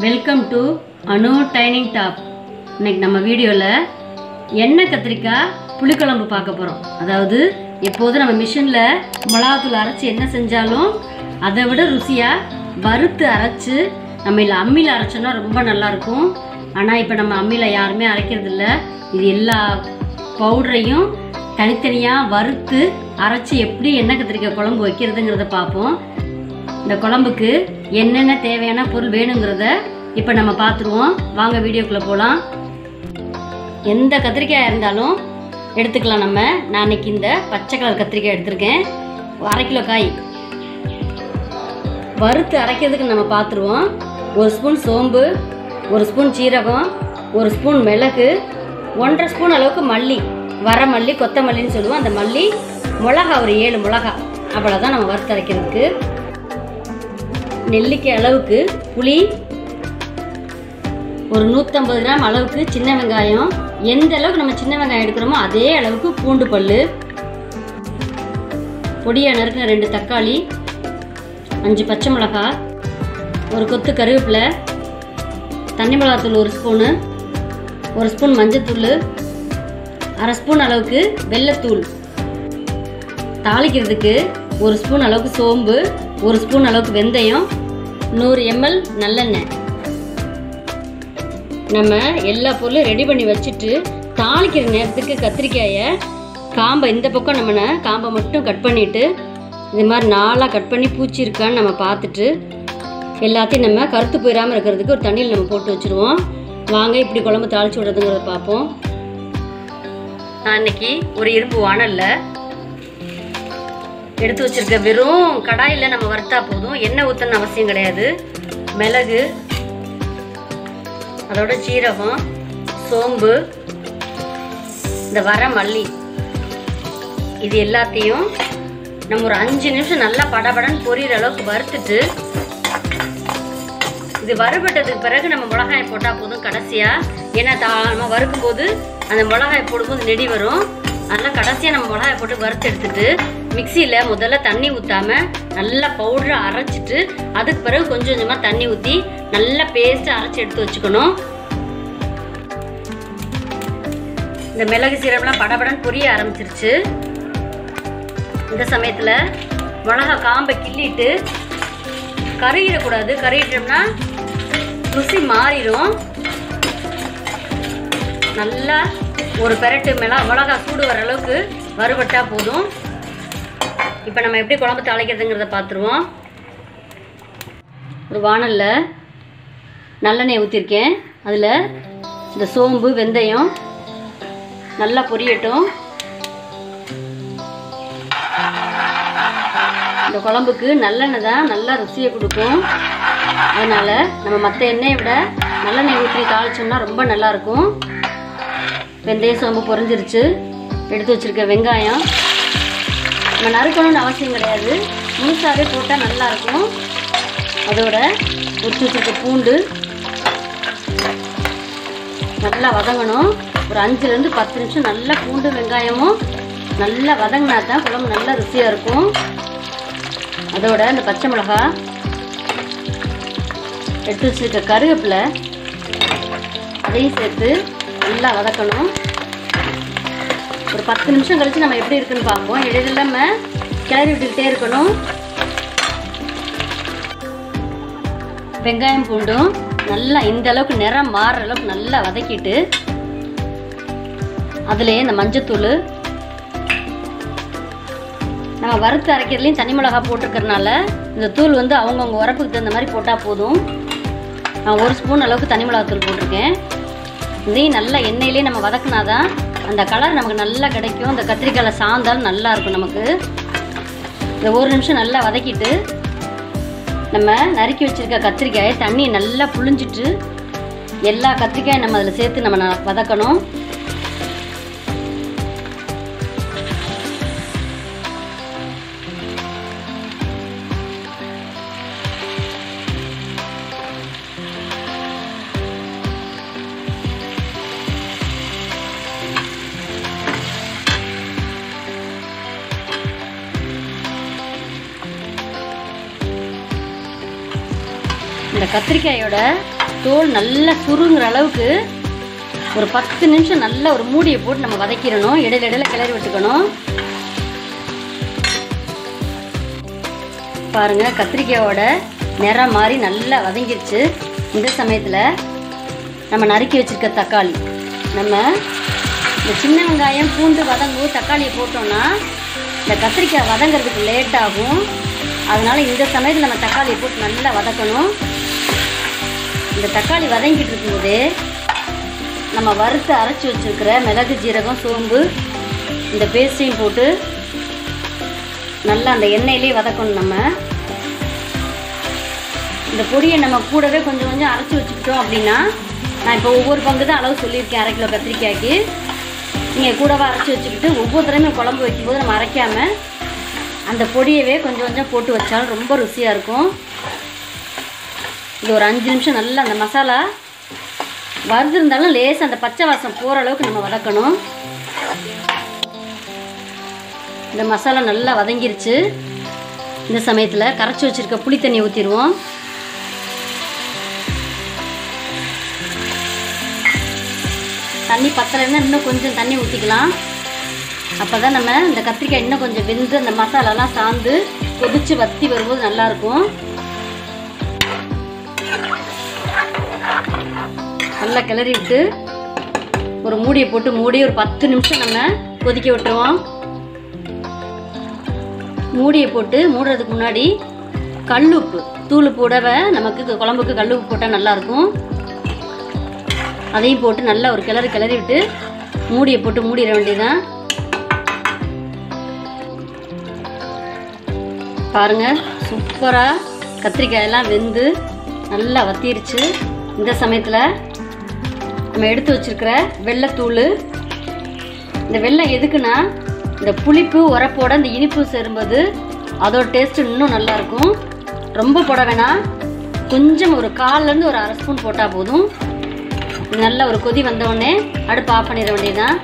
welcome to Anu dining top இன்னைக்கு நம்ம வீடியோவில் எண்ணெய் கத்திரிக்காய் புளிக்குழம்பு பார்க்க போகிறோம் அதாவது எப்போதும் நம்ம மிஷினில் மிளகாத்தூள் அரைச்சி என்ன செஞ்சாலும் அதை விட ருசியாக வறுத்து அரைச்சு நம்ம இல்லை அம்மியில் அரைச்சோன்னா ரொம்ப நல்லாயிருக்கும் ஆனால் இப்போ நம்ம அம்மியில் யாருமே அரைக்கிறது இல்ல இது எல்லா பவுடரையும் தனித்தனியாக வறுத்து அரைச்சி எப்படி எண்ணெய் கத்திரிக்காய் குழம்பு வைக்கிறதுங்கிறத பார்ப்போம் இந்த குழம்புக்கு என்னென்ன தேவையான பொருள் வேணுங்கிறத இப்போ நம்ம பார்த்துருவோம் வாங்க வீடியோக்குள்ளே போகலாம் எந்த கத்திரிக்காய் இருந்தாலும் எடுத்துக்கலாம் நம்ம நான் இன்னைக்கு இந்த பச்சை கலர் கத்திரிக்காய் எடுத்திருக்கேன் அரை கிலோ காய் வறுத்து அரைக்கிறதுக்கு நம்ம பார்த்துருவோம் ஒரு ஸ்பூன் சோம்பு ஒரு ஸ்பூன் சீரகம் ஒரு ஸ்பூன் மிளகு ஒன்றரை ஸ்பூன் அளவுக்கு மல்லி வர மல்லி கொத்தமல்லின்னு சொல்லுவோம் அந்த மல்லி மிளகா ஒரு ஏழு மிளகா அவ்வளோதான் நம்ம வறுத்து அரைக்கிறதுக்கு நெல்லிக்காய் அளவுக்கு புளி ஒரு நூற்றம்பது கிராம் அளவுக்கு சின்ன வெங்காயம் எந்த அளவுக்கு நம்ம சின்ன வெங்காயம் எடுக்கிறோமோ அதே அளவுக்கு பூண்டு பல்லு பொடியாக நறுக்கின ரெண்டு தக்காளி அஞ்சு பச்சை மிளகாய் ஒரு கொத்து கருவேப்பிலை தண்ணி மிளகாத்தூள் ஒரு ஸ்பூனு ஒரு ஸ்பூன் மஞ்சத்தூள் அரை ஸ்பூன் அளவுக்கு வெள்ளைத்தூள் தாளிக்கிறதுக்கு ஒரு ஸ்பூன் அளவுக்கு சோம்பு ஒரு ஸ்பூன் அளவுக்கு வெந்தயம் நூறு எம்எல் நல்லெண்ணெய் நம்ம எல்லா பொருளும் ரெடி பண்ணி வச்சுட்டு தாளிக்கிற நேரத்துக்கு கத்திரிக்காயை காம்பை இந்த பக்கம் நம்ம ந- காம்பை மட்டும் கட் பண்ணிட்டு இது மாதிரி நாளாக கட் பண்ணி பூச்சி இருக்கான்னு நம்ம பார்த்துட்டு எல்லாத்தையும் நம்ம கருத்து போயிடாமல் இருக்கிறதுக்கு ஒரு தண்ணியில் நம்ம போட்டு வச்சுருவோம் வாங்க இப்படி குழம்பு தாளிச்சு விடுறதுங்கிறத பார்ப்போம் நான் இன்னைக்கு ஒரு இரும்பு வானல்ல எடுத்து வச்சிருக்க வெறும் கடாயில் நம்ம வறுத்தா போதும் எண்ணெய் ஊற்றணும் அவசியம் கிடையாது மிளகு அதோட சீரகம் சோம்பு இந்த வர மல்லி இது எல்லாத்தையும் நம்ம ஒரு அஞ்சு நிமிஷம் நல்லா படபடன்னு பொரியிற அளவுக்கு வறுத்துட்டு இது வறுபட்டதுக்கு பிறகு நம்ம மிளகாய் போட்டால் போதும் கடைசியாக ஏன்னா தா நம்ம வறுக்கும் போது அந்த மிளகாய் போடும்போது நெடி வரும் அதனால் கடைசியாக நம்ம மிளகாய் போட்டு வறுத்து எடுத்துட்டு மிக்சியில் முதல்ல தண்ணி ஊற்றாம நல்லா பவுடரை அரைச்சிட்டு அதுக்கு பிறகு கொஞ்சம் கொஞ்சமாக தண்ணி ஊற்றி நல்லா பேஸ்ட்டு அரைச்சி எடுத்து வச்சுக்கணும் இந்த மிளகு சீரகம்லாம் படபடன்னு பொரிய ஆரம்பிச்சிருச்சு இந்த சமயத்தில் மிளகா காம்பை கிள்ளிட்டு கருகிடக்கூடாது கருகிட்டோம்னா ருசி மாறிடும் நல்லா ஒரு பெரட்டு மிளகா மிளகா சூடு வர அளவுக்கு வறுபட்டா போதும் இப்போ நம்ம எப்படி குழம்பு தாளிக்கிறதுங்கிறத பார்த்துருவோம் ஒரு வாணலில் நல்லெண்ணெய் ஊற்றிருக்கேன் அதில் இந்த சோம்பு வெந்தயம் நல்லா பொரியட்டும் இந்த குழம்புக்கு நல்லெண்ணெய் தான் நல்லா ருசியை கொடுக்கும் அதனால் நம்ம மற்ற எண்ணெயை விட நல்லெண்ணெய் ஊற்றி தாளிச்சோம்னா ரொம்ப நல்லாயிருக்கும் வெந்தய சோம்பு பொரிஞ்சிருச்சு எடுத்து வச்சுருக்க வெங்காயம் நம்ம நறுக்கணும்னு அவசியம் கிடையாது முழுசாவே போட்டால் நல்லாயிருக்கும் அதோட உரிச்சு வச்சுருக்க பூண்டு நல்லா வதங்கணும் ஒரு அஞ்சுலேருந்து பத்து நிமிஷம் நல்லா பூண்டு வெங்காயமும் நல்லா வதங்கினா தான் குழம்பு நல்லா ருசியாக இருக்கும் அதோட இந்த பச்சை மிளகா எடுத்து வச்சிருக்க கருவேப்பிலை அதையும் சேர்த்து நல்லா வதக்கணும் ஒரு பத்து நிமிஷம் கழிச்சு நம்ம எப்படி இருக்குன்னு பார்ப்போம் இடையில நம்ம கிளறி விட்டுக்கிட்டே இருக்கணும் வெங்காயம் பூண்டும் நல்லா இந்த அளவுக்கு நிறம் மாறுற அளவுக்கு நல்லா வதக்கிட்டு அதுலேயே இந்த மஞ்சத்தூள் நம்ம வறுத்து அரைக்கிறதுலையும் தனி மிளகா போட்டிருக்கறனால இந்த தூள் வந்து அவங்கவுங்க உரப்புக்கு தகுந்த மாதிரி போட்டால் போதும் நான் ஒரு ஸ்பூன் அளவுக்கு தனி மிளகாத்தூள் போட்டிருக்கேன் இதையும் நல்லா எண்ணெயிலே நம்ம வதக்குனாதான் அந்த கலர் நமக்கு நல்லா கிடைக்கும் இந்த கத்திரிக்காயில் சாந்தாலும் நல்லா இருக்கும் நமக்கு இந்த ஒரு நிமிஷம் நல்லா வதக்கிட்டு நம்ம நறுக்கி வச்சிருக்க கத்திரிக்காயை தண்ணி நல்லா புழிஞ்சிட்டு எல்லா கத்திரிக்காயும் நம்ம அதில் சேர்த்து நம்ம ந- வதக்கணும் இந்த கத்திரிக்காயோட தோல் நல்லா சுருங்குற அளவுக்கு ஒரு பத்து நிமிஷம் நல்லா ஒரு மூடியை போட்டு நம்ம வதக்கிடணும் இடையில இடையில கிளறி விட்டுக்கணும் பாருங்க கத்திரிக்காயோட நிறம் மாதிரி நல்லா வதங்கிருச்சு இந்த சமயத்தில் நம்ம நறுக்கி வச்சிருக்க தக்காளி நம்ம இந்த சின்ன வெங்காயம் பூண்டு வதங்கும் தக்காளியை போட்டோம்னா இந்த கத்திரிக்காய் வதங்கிறதுக்கு லேட் ஆகும் அதனால இந்த சமயத்தில் நம்ம தக்காளியை போட்டு நல்லா வதக்கணும் இந்த தக்காளி வதங்கிட்டு இருக்கும்போதே நம்ம வறுத்து அரைச்சி வச்சிருக்கிற மிளகு ஜீரகம் சோம்பு இந்த பேஸ்டையும் போட்டு நல்லா அந்த எண்ணெயிலே வதக்கணும் நம்ம இந்த பொடியை நம்ம கூடவே கொஞ்சம் கொஞ்சம் அரைச்சி வச்சுக்கிட்டோம் அப்படின்னா நான் இப்போ ஒவ்வொரு பங்கு தான் அளவு சொல்லியிருக்கேன் அரை கிலோ கத்திரிக்காய்க்கு நீங்கள் கூடவே அரைச்சி வச்சுக்கிட்டு ஒவ்வொரு தடவையும் குழம்பு வைக்கும்போது நம்ம அரைக்காமல் அந்த பொடியவே கொஞ்சம் கொஞ்சம் போட்டு வச்சாலும் ரொம்ப ருசியாக இருக்கும் இது ஒரு அஞ்சு நிமிஷம் நல்லா அந்த மசாலா வறுத்திருந்தாலும் லேசாக அந்த பச்சை வாசம் போகிற அளவுக்கு நம்ம வதக்கணும் இந்த மசாலா நல்லா வதங்கிருச்சு இந்த சமயத்தில் கரைச்சி வச்சிருக்க புளி தண்ணி ஊற்றிடுவோம் தண்ணி பத்தலைன்னா இன்னும் கொஞ்சம் தண்ணி ஊற்றிக்கலாம் அப்போ தான் நம்ம இந்த கத்திரிக்காய் இன்னும் கொஞ்சம் வெந்து அந்த மசாலாலாம் சாந்து கொதிச்சு வத்தி வரும்போது நல்லாயிருக்கும் நல்லா கிளறி விட்டு ஒரு மூடியை போட்டு மூடி ஒரு பத்து நிமிஷம் நம்ம கொதிக்க விட்டுருவோம் மூடியை போட்டு மூடுறதுக்கு முன்னாடி கல்லுப்பு தூள் போடவை நமக்கு குழம்புக்கு கல்லுப்பு போட்டால் நல்லாயிருக்கும் அதையும் போட்டு நல்லா ஒரு கிளறி கிளறி விட்டு மூடியை போட்டு மூடிட வேண்டியதுதான் பாருங்க சூப்பராக கத்திரிக்காயெல்லாம் வெந்து நல்லா வத்திருச்சு இந்த சமயத்தில் நம்ம எடுத்து வச்சிருக்கிற வெள்ளைத்தூள் இந்த வெள்ளம் எதுக்குன்னா இந்த புளிப்பு உரப்போட இந்த இனிப்பு சேரும்போது அதோட டேஸ்ட் இன்னும் நல்லா இருக்கும் ரொம்ப போட வேணாம் கொஞ்சம் ஒரு கால்லேருந்து ஒரு அரை ஸ்பூன் போட்டால் போதும் இது நல்ல ஒரு கொதி வந்த உடனே அடுப்பு ஆஃப் பண்ணிட வேண்டியதுதான்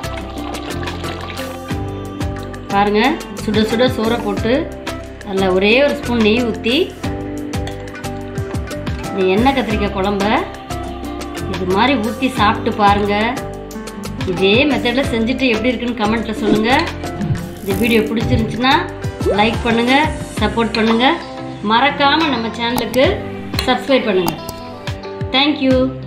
பாருங்க சுட சுட சோறை போட்டு அதில் ஒரே ஒரு ஸ்பூன் நெய் ஊற்றி இந்த எண்ணெய் கத்திரிக்காய் குழம்ப இது மாதிரி ஊற்றி சாப்பிட்டு பாருங்க இதே மெத்தடில் செஞ்சுட்டு எப்படி இருக்குன்னு கமெண்ட்டில் சொல்லுங்கள் இந்த வீடியோ பிடிச்சிருந்துச்சுன்னா லைக் பண்ணுங்கள் சப்போர்ட் பண்ணுங்கள் மறக்காமல் நம்ம சேனலுக்கு சப்ஸ்கிரைப் பண்ணுங்கள் தேங்க்யூ